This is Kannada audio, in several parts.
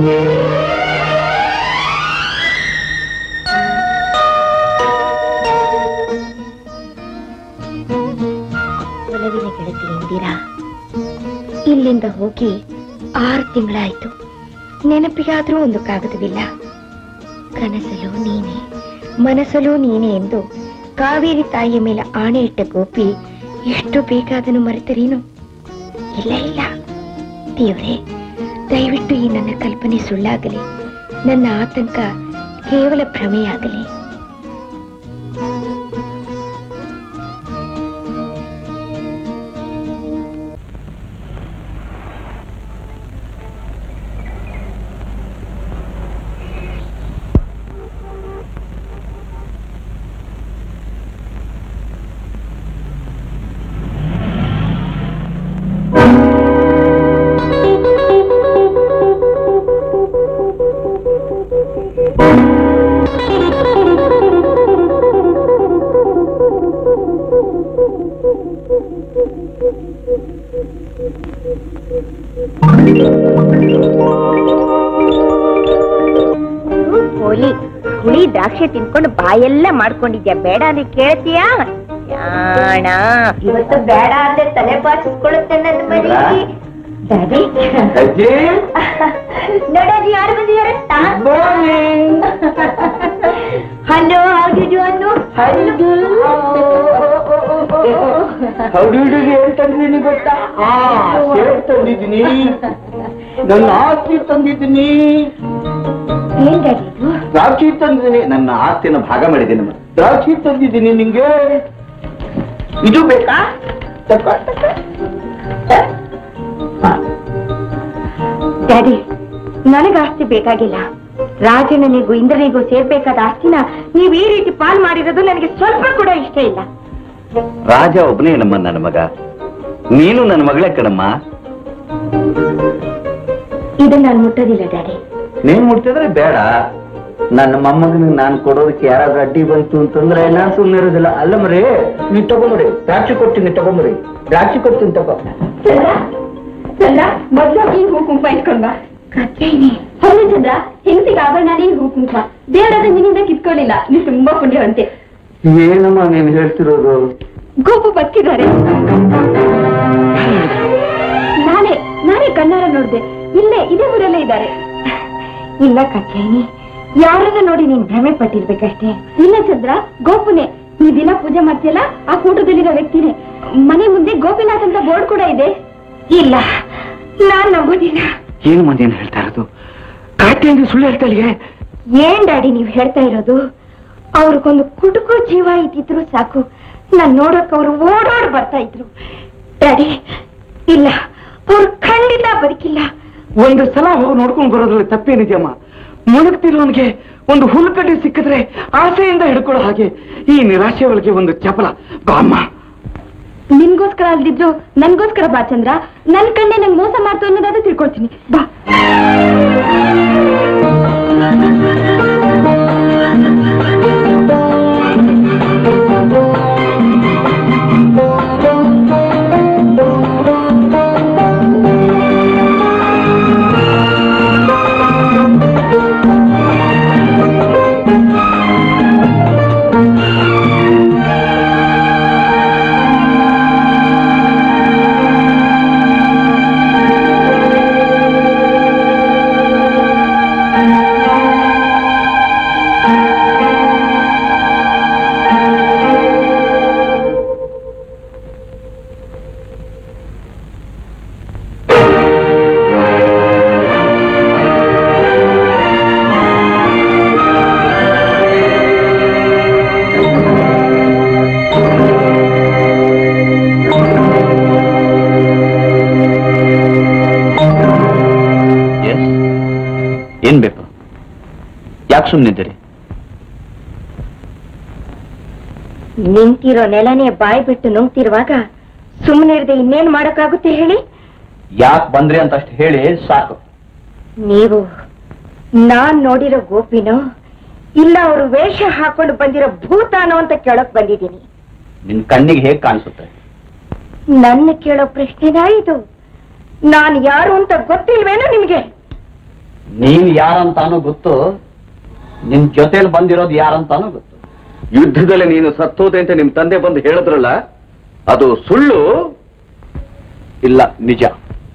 ಒಲವಿನ ಗೆಳತಿ ಇಂದಿರಾ ಇಲ್ಲಿಂದ ಹೋಗಿ ಆರು ತಿಂಗಳಾಯ್ತು ನೆನಪಿಗಾದ್ರೂ ಒಂದು ಕಾಗದವಿಲ್ಲ ಕನಸಲು ನೀನೆ ಮನಸ್ಸಲ್ಲೂ ನೀನೆ ಎಂದು ಕಾವೇರಿ ತಾಯಿಯ ಮೇಲೆ ಆಣೆ ಇಟ್ಟ ಗೋಪಿ ಎಷ್ಟು ಬೇಕಾದನು ಮರೆತರೇನು ಇಲ್ಲ ಇಲ್ಲ ದೇವ್ರೆ ದಯವಿಟ್ಟು ಈ ನನ್ನ ಕಲ್ಪನೆ ಸುಳ್ಳಾಗಲಿ ನನ್ನ ಆತಂಕ ಕೇವಲ ಭ್ರಮೆಯಾಗಲಿ ಹೋಲಿ ಹುಳಿ ದ್ರಾಕ್ಷಿ ತಿನ್ಕೊಂಡು ಬಾಯೆಲ್ಲ ಮಾಡ್ಕೊಂಡಿದ್ಯಾ ಬೇಡ ಅಂದ್ರೆ ಕೇಳ್ತೀಯಾ ಯಾಣ ಇವತ್ತು ಬೇಡ ಅಂದ್ರೆ ತಲೆ ಬಾಚಿಸ್ಕೊಳ್ಳುತ್ತೆ ನನ್ನ ಮರಿ ಡ್ಯಾಡಿ ನೋಡೋದು ಯಾರು ಬಂದಿದ್ದಾರೆ ಹಲೋ ಹೌದು ಅನ್ನು ಹುಡುಗಿಗೆ ಏನ್ ತಂದಿದ್ದೀನಿ ಗೊತ್ತಾ ಆ ಸೇಬ್ ತಂದಿದ್ದೀನಿ ನನ್ನ ಆಸ್ತಿ ತಂದಿದ್ದೀನಿ ಏನ್ ಡ್ಯಾಡಿ ಇದು ದ್ರಾಕ್ಷಿ ತಂದಿದ್ದೀನಿ ನನ್ನ ಆಸ್ತಿನ ಭಾಗ ಮಾಡಿದ್ದೀನಿ ದ್ರಾಕ್ಷಿ ತಂದಿದ್ದೀನಿ ನಿಂಗೆ ಇದು ಬೇಕಾ ತಗೋ, ತಗೋ. ಹಾ. ಡ್ಯಾಡಿ ನನಗ ಆಸ್ತಿ ಬೇಕಾಗಿಲ್ಲ ರಾಜಣ್ಣನಿಗೂ ಇಂದ್ರನಿಗೂ ಸೇರ್ಬೇಕಾದ ಆಸ್ತಿನ ನೀವ್ ಈ ರೀತಿ ಪಾಲ್ ಮಾಡಿರೋದು ನನಗೆ ಸ್ವಲ್ಪ ಕೂಡ ಇಷ್ಟ ಇಲ್ಲ ರಾಜ ಒಬ್ಬನೇ ನಮ್ಮ ನನ್ನ ಮಗ ನೀನು ನನ್ನ ಮಗಳೇ ಕಣಮ್ಮ ಇದನ್ನ ನಾನು ಮುಟ್ಟೋದಿಲ್ಲ ಡ್ಯಾಡಿ ನೀನ್ ಮುಟ್ತಿದ್ರೆ ಬೇಡ ನನ್ನ ಮೊಮ್ಮಗನಿಗೆ ನಾನು ಕೊಡೋದಕ್ಕೆ ಯಾರಾದ್ರೂ ಅಡ್ಡಿ ಬಂತು ಅಂತಂದ್ರೆ ನಾನ್ ಸುಮ್ಮನೆ ಇರೋದಿಲ್ಲ ಅಲ್ಲ ಮರಿ ನೀನ್ ತಗೊಂಬರಿ ದ್ರಾಕ್ಷಿ ಕೊಡ್ತೀನಿ ತಗೊಂಬರಿ ದ್ರಾಕ್ಷಿ ಕೊಡ್ತೀನಿ ತಗೋ ಚಂದ್ರ ಚಂದ್ರ ಮೊದ್ಲಾಗಿ ಹೂ ಕುಂಕುಮ ಇಟ್ಕೊಂಡ ಹೌದು ಚಂದ್ರ ಹೆಂಗಸಿಗೆ ಆಭರಣನೇ ಹೂ ಕುಂಕುಮ ದೇವರಾದ ನಿನ್ನಿಂದ ಕಿತ್ಕೊಳ್ಳಿಲ್ಲ ನೀವು ತುಂಬಾ ಪುಣ್ಯವಂತೆ ಏನಮ್ಮ ನೀನ್ ಹೇಳ್ತಿರೋದು ಗೋಪು ಬದುಕಿದ್ದಾರೆ ನಾನೇ ನಾನೇ ಕಣ್ಣಾರ ನೋಡ್ದೆ ಇಲ್ಲೇ ಇದೇ ಊರಲ್ಲೇ ಇದ್ದಾರೆ ಇಲ್ಲ ಕಚ್ಚೇನಿ ಯಾರನ್ನ ನೋಡಿ ನೀನ್ ಭ್ರಮೆ ಪಟ್ಟಿರ್ಬೇಕಷ್ಟೇ ಇಲ್ಲ ಚಂದ್ರ ಗೋಪುನೇ ಈ ದಿನ ಪೂಜೆ ಮಾಡ್ತಿಯಲ್ಲ ಆ ಫೋಟೋದಲ್ಲಿರೋ ವ್ಯಕ್ತಿನೇ ಮನೆ ಮುಂದೆ ಗೋಪಿನಾಥ್ ಅಂತ ಬೋರ್ಡ್ ಕೂಡ ಇದೆ ಇಲ್ಲ ನಾನ್ ನಂಬೋದಿಲ್ಲ ಏನು ಮಂದಿ ಏನ್ ಹೇಳ್ತಾ ಇರೋದು ಕಾಟೆಯಿಂದ ಸುಳ್ಳು ಹೇಳ್ತಾಳಿಗೆ ಏನ್ ಡ್ಯಾಡಿ ನೀವ್ ಹೇಳ್ತಾ ಇರೋದು ಅವ್ರಿಗೊಂದು ಕುಟುಕು ಜೀವ ಇದ್ದಿದ್ರು ಸಾಕು ನಾನ್ ನೋಡಕ್ ಅವ್ರು ಓಡೋಡ್ ಬರ್ತಾ ಇದ್ರು ಡ್ಯಾಡಿ ಇಲ್ಲ ಅವ್ರು ಖಂಡಿತ ಬದುಕಿಲ್ಲ ಒಂದು ಸಲ ಹೋಗಿ ನೋಡ್ಕೊಂಡು ಬರೋದ್ರಲ್ಲಿ ತಪ್ಪೇನಿದೆಯಮ್ಮ ಮುಳುಗ್ತಿರೋನ್ಗೆ ಒಂದು ಹುಲ್ಕಡ್ಡಿ ಸಿಕ್ಕಿದ್ರೆ ಆಸೆಯಿಂದ ಹಿಡ್ಕೊಳ್ಳೋ ಹಾಗೆ ಈ ನಿರಾಶೆ ಒಳಗೆ ಒಂದು ಚಪಲ ಬಾಮ್ಮ ನಿನ್ಗೋಸ್ಕರ ಅಲ್ದಿದ್ರು ನನ್ಗೋಸ್ಕರ ಬಾ ಚಂದ್ರ ನನ್ ಕಣ್ಣೆ ನಂಗೆ ಮೋಸ ಮಾಡ್ತು ಅನ್ನೋದಾದ್ರೂ ತಿಳ್ಕೊಳ್ತೀನಿ ಬಾ ಎಸ್ ಏನ್ ಬೇಕು ಯಾಕೆ ಸುಮ್ಮನಿದ್ದೀರಿ ನಿಂತಿರೋ ನೆಲನೇ ಬಾಯಿ ಬಿಟ್ಟು ನುಂಗ್ತಿರುವಾಗ ಸುಮ್ಮನೆ ಇರದೆ ಇನ್ನೇನ್ ಮಾಡಕ್ಕಾಗುತ್ತೆ ಹೇಳಿ ಯಾಕೆ ಬಂದ್ರಿ ಅಂತ ಅಷ್ಟು ಹೇಳಿ ಸಾಕು ನೀವು ನಾನ್ ನೋಡಿರೋ ಗೋಪಿನೋ ಇಲ್ಲ ಅವರು ವೇಷ ಹಾಕೊಂಡು ಬಂದಿರೋ ಭೂತಾನೋ ಅಂತ ಕೇಳಕ್ ಬಂದಿದ್ದೀನಿ ನಿನ್ ಕಣ್ಣಿಗೆ ಹೇಗ್ ಕಾಣಿಸುತ್ತೆ ನನ್ನ ಕೇಳೋ ಪ್ರಶ್ನೆನಾ ಇದು ನಾನ್ ಯಾರು ಅಂತ ಗೊತ್ತಿಲ್ವೇನೋ ನಿಮ್ಗೆ ನೀನ್ ಯಾರಂತಾನು ಗೊತ್ತು ನಿನ್ ಜೊತೆಲಿ ಬಂದಿರೋದು ಯಾರಂತಾನು ಗೊತ್ತು ಯುದ್ಧದಲ್ಲಿ ನೀನು ಸತ್ತೋದೆ ಅಂತ ನಿಮ್ ತಂದೆ ಬಂದು ಹೇಳಿದ್ರಲ್ಲ ಅದು ಸುಳ್ಳು ಇಲ್ಲ ನಿಜ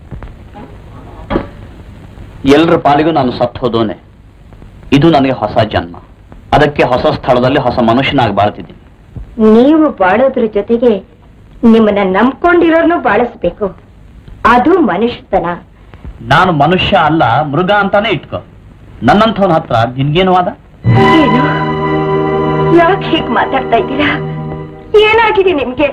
ಎಲ್ರ ಪಾಲಿಗೂ ನಾನು ಸತ್ತು ಹೋದೋನೆ ಇದು ನನಗೆ ಹೊಸ ಜನ್ಮ ಅದಕ್ಕೆ ಹೊಸ ಸ್ಥಳದಲ್ಲಿ ಹೊಸ ಮನುಷ್ಯನಾಗಿ ಬಾಳ್ತಿದ್ದೀನಿ ನೀವು ಬಾಳೋದ್ರ ಜೊತೆಗೆ ನಿಮ್ಮನ್ನ ನಂಬ್ಕೊಂಡಿರೋರ್ನು ಬಾಳಿಸ್ಬೇಕು ಅದು ಮನುಷ್ಯತನ ನಾನು ಮನುಷ್ಯ ಅಲ್ಲ ಮೃಗ ಅಂತಾನೆ ಇಟ್ಕೋ ನನ್ನಂಥವನ ಹತ್ರ ನಿನ್ಗೇನು ವಾದ ಏನು ಯಾಕೆ ಹೀಗ್ ಮಾತಾಡ್ತಾ ಇದ್ದೀರಾ ಏನಾಗಿದೆ ನಿಮ್ಗೆ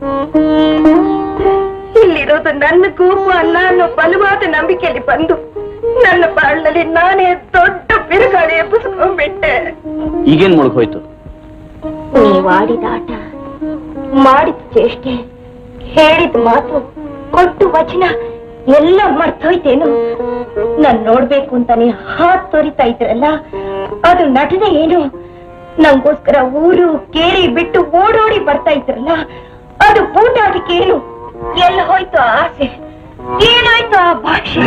ಇಲ್ಲಿರೋದು ನನ್ನ ಕೋಪ ಅಲ್ಲ ಅನ್ನೋ ಬಲವಾದ ನಂಬಿಕೆಯಲ್ಲಿ ಬಂದು ನನ್ನ ಬಾಳ್ನಲ್ಲಿ ನಾನೇ ದೊಡ್ಡ ಬಿರುಗಾಳಿ ಎಬ್ಬಿಸ್ಕೊಂಡ್ಬಿಟ್ಟೆ ಈಗೇನ್ ಮುಳುಗೋಯ್ತು ನೀವು ಆಡಿದ ಆಟ ಮಾಡಿದ ಚೇಷ್ಟೆ ಹೇಳಿದ ಮಾತು ಕೊಟ್ಟು ವಚನ ಎಲ್ಲ ಮರ್ತೋಯ್ತೇನು ನಾನ್ ನೋಡ್ಬೇಕು ಅಂತಾನೆ ಹಾತ್ ತೋರಿತಾ ಇದ್ರಲ್ಲ ಅದು ನಟನೆ ಏನು ನಂಗೋಸ್ಕರ ಊರು ಕೇರಿ ಬಿಟ್ಟು ಓಡೋಡಿ ಬರ್ತಾ ಇದ್ರಲ್ಲ ಅದು ಬೂಟಾಟಿಕೆ ಏನು ಎಲ್ಲ ಹೋಯ್ತು ಆ ಆಸೆ ಏನಾಯ್ತು ಆ ಭಾಷೆ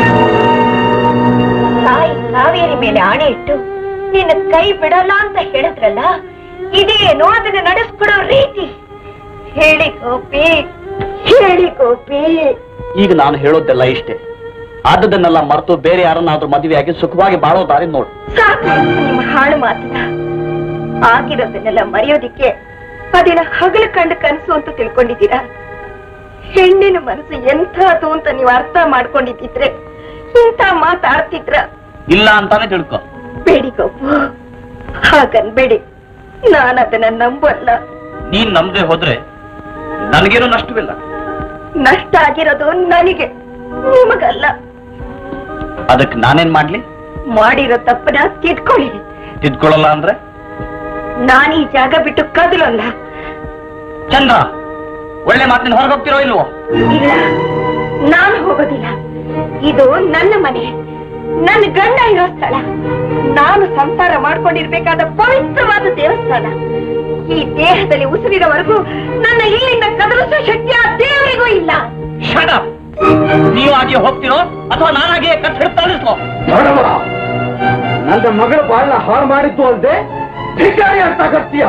ತಾಯಿ ಕಾವೇರಿ ಮೇಲೆ ಆಣೆ ಇಟ್ಟು ನಿನ್ನ ಕೈ ಬಿಡಲ್ಲ ಅಂತ ಹೇಳಿದ್ರಲ್ಲ ಇದೇನೋ ಅದನ್ನ ನಡೆಸ್ಕೊಡೋ ರೀತಿ ಹೇಳಿ ಗೋಪಿ ಹೇಳಿ ಗೋಪಿ ಈಗ ನಾನು ಹೇಳೋದೆಲ್ಲ ಇಷ್ಟೇ ಆದದನ್ನೆಲ್ಲ ಮರೆತು ಬೇರೆ ಯಾರನ್ನಾದ್ರೂ ಮದುವೆಯಾಗಿ ಸುಖವಾಗಿ ಬಾಳೋ ದಾರಿ ನೋಡು ಸಾಕು ನಿಮ್ಮ ಹಾಳು ಮಾತನ್ನ ಆಗಿರೋದನ್ನೆಲ್ಲ ಮರೆಯೋದಿಕ್ಕೆ ಅದೇನ ಹಗಲು ಕಂಡು ಕನಸು ಅಂತ ತಿಳ್ಕೊಂಡಿದ್ದೀರಾ ಹೆಣ್ಣಿನ ಮನಸ್ಸು ಎಂಥದ್ದು ಅಂತ ನೀವು ಅರ್ಥ ಮಾಡ್ಕೊಂಡಿದ್ದಿದ್ರೆ ಇಂಥ ಮಾತಾಡ್ತಿದ್ರ ಇಲ್ಲ ಅಂತಾನೆ ತಿಳ್ಕೊ ಬೇಡಿ ಗೋಪು ಹಾಗನ್ಬೇಡಿ ನಾನು ಅದನ್ನ ನಂಬಲ್ಲ ನೀನ್ ನಮ್ದೆ ಹೋದ್ರೆ ನನಗೇನು ನಷ್ಟವಿಲ್ಲ ನಷ್ಟ ಆಗಿರೋದು ನನಗೆ ನಿಮಗಲ್ಲ ಅದಕ್ಕೆ ನಾನೇನ್ ಮಾಡ್ಲಿ ಮಾಡಿರೋ ತಪ್ಪನ ತಿದ್ಕೊಳ್ಳಿ ತಿದ್ಕೊಳ್ಳಲ್ಲ ಅಂದ್ರೆ ನಾನು ಈ ಜಾಗ ಬಿಟ್ಟು ಕದಲಲ್ಲ ಚಂದ್ರ ಒಳ್ಳೆ ಮಾತಿನ ಹೊರಗೆ ಹೋಗ್ತಿರೋ ಇಲ್ವೋ ಇಲ್ಲ ನಾನು ಹೋಗೋದಿಲ್ಲ ಇದು ನನ್ನ ಮನೆ ನನ್ನ ಗಂಡ ಇರೋ ಸ್ಥಳ ನಾನು ಸಂಸಾರ ಮಾಡ್ಕೊಂಡಿರ್ಬೇಕಾದ ಪವಿತ್ರವಾದ ದೇವಸ್ಥಾನ ಈ ದೇಹದಲ್ಲಿ ಉಸಿರಿರೋವರೆಗೂ ನನ್ನ ಇಲ್ಲಿಂದ ಕದಲಿಸುವ ಶಕ್ತಿ ಆ ದೇವರಿಗೂ ಇಲ್ಲ ಶಟ ನೀವು ಹಾಗೆ ಹೋಗ್ತಿರೋ ಅಥವಾ ನಾನಾಗೆ ಕತ್ ಹಿಡ್ತಾಳಿಸ್ಲೋ ನೋಡವ ನನ್ನ ಮಗಳ ಬಾಳನ್ನ ಹಾಳು ಮಾಡಿದ್ದು ಅಲ್ಲದೆ ಭಿಕಾರಿ ಅಂತ ಕರ್ತೀಯ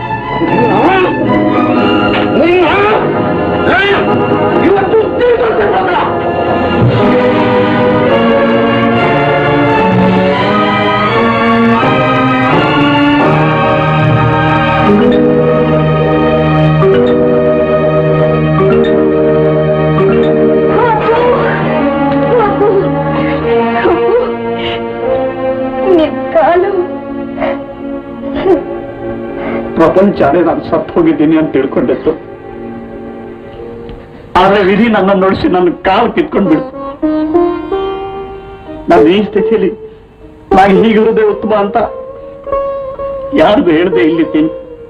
ಇವತ್ತು ತೀರ್ಕೊಳ್ತೇನೆ ಮಗಳ. ನಿನ್ ಕಾಲು ಪ್ರಪಂಚನೇ ನಾನು ಸತ್ತು ಹೋಗಿದ್ದೀನಿ ಅಂತ ತಿಳ್ಕೊಂಡಿತ್ತು ಆದ್ರೆ ವಿಧಿ ನನ್ನ ನೋಡಿಸಿ ನನ್ನ ಕಾಲು ಕಿತ್ಕೊಂಡ್ ಬಿಡ್ತು ನಾನು ಈ ಸ್ಥಿತಿಯಲ್ಲಿ ನಾನು ಹೀಗಿರೋದೇ ಉತ್ತಮ ಅಂತ ಯಾರಿಗೂ ಹೇಳ್ದೆ ಇಲ್ಲಿದ್ದೀನಿ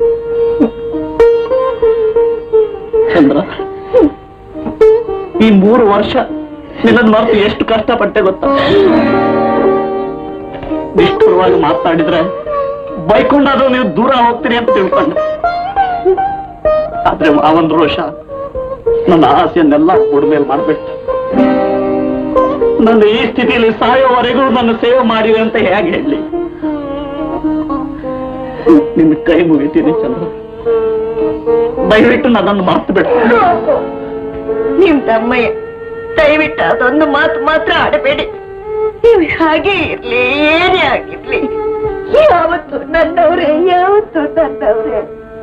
ಚಂದ್ರ ಈ ಮೂರು ವರ್ಷ ನಿನ್ನ ಮರೆತು ಎಷ್ಟು ಕಷ್ಟಪಟ್ಟೆ ಗೊತ್ತಾ ನಿಷ್ಠುರವಾಗಿ ಮಾತನಾಡಿದ್ರೆ ಬೈಕೊಂಡಾದ್ರೂ ನೀವು ದೂರ ಹೋಗ್ತೀರಿ ಅಂತ ತಿಳ್ಕೊಂಡೆ ಆದ್ರೆ ಅವನ್ ರೋಷ ನನ್ನ ಆಸೆಯನ್ನೆಲ್ಲ ಮೇಲೆ ಮಾಡ್ಬಿಟ್ಟು ನನ್ನ ಈ ಸ್ಥಿತಿಯಲ್ಲಿ ಸಾಯೋವರೆಗೂ ನನ್ನ ಸೇವೆ ಮಾಡಿದೆ ಅಂತ ಹೇಗೆ ಹೇಳಿ ನಿನ್ನ ಕೈ ಮುಗಿತೀನಿ ಚಂದ್ರ ದಯವಿಟ್ಟು ನನ್ನನ್ನು ಮಾತು ಬಿಟ್ಟು ಸಾಕು. ನಿಮ್ ತಮ್ಮಯ್ಯ ದಯವಿಟ್ಟು ಅದೊಂದು ಮಾತು ಮಾತ್ರ ಆಡಬೇಡಿ ನೀವು ಹಾಗೆ ಇರ್ಲಿ ಏನೇ ಆಗಿರ್ಲಿ ಯಾವತ್ತು ನನ್ನವ್ರೆ ಯಾವತ್ತು ನನ್ನವ್ರೆ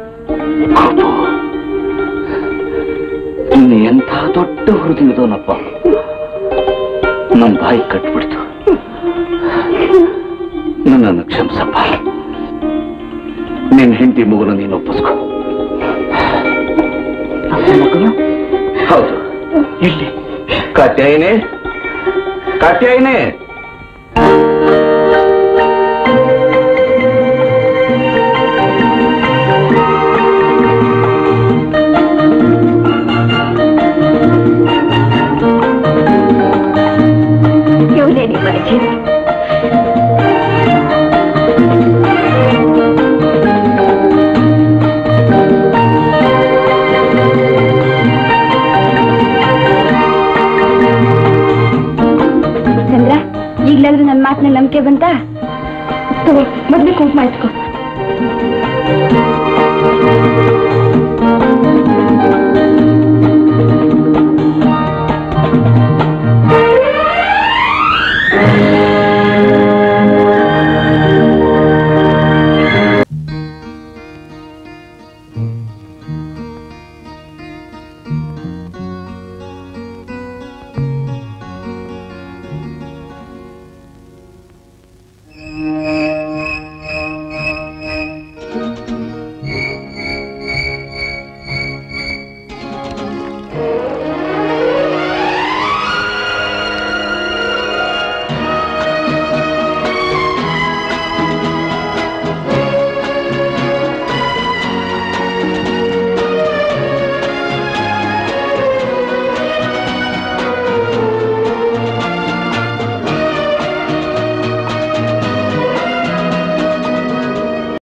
ಇನ್ನು ಎಂಥ ದೊಡ್ಡ ಹುರಿದಿದವನಪ್ಪ ನನ್ನ ಬಾಯಿ ಕಟ್ಬಿಡ್ತು ನನ್ನನ್ನು ಕ್ಷಮಿಸಪ್ಪ ನಿನ್ನ ಹೆಂಡತಿ ಮಗುನ ನೀನು ಒಪ್ಪಿಸ್ಕೊ ಮಗನು ಹೌದು ಇಲ್ಲಿ ಕಾತ್ಯಾಯಿನಿ ಕಾತ್ಯಾಯಿನಿ ಇವನೇ ನಿಮ್ಮ ಅಜ್ಜಿ ಚಂದ್ರ ಈಗ್ಲಾದ್ರೂ ನನ್ನ ಮಾತಿನ ನಂಬಿಕೆ ಬಂತ ತಗೋ ಮೊದ್ಲು ಕುಂಕುಮ ಇಟ್ಕೋ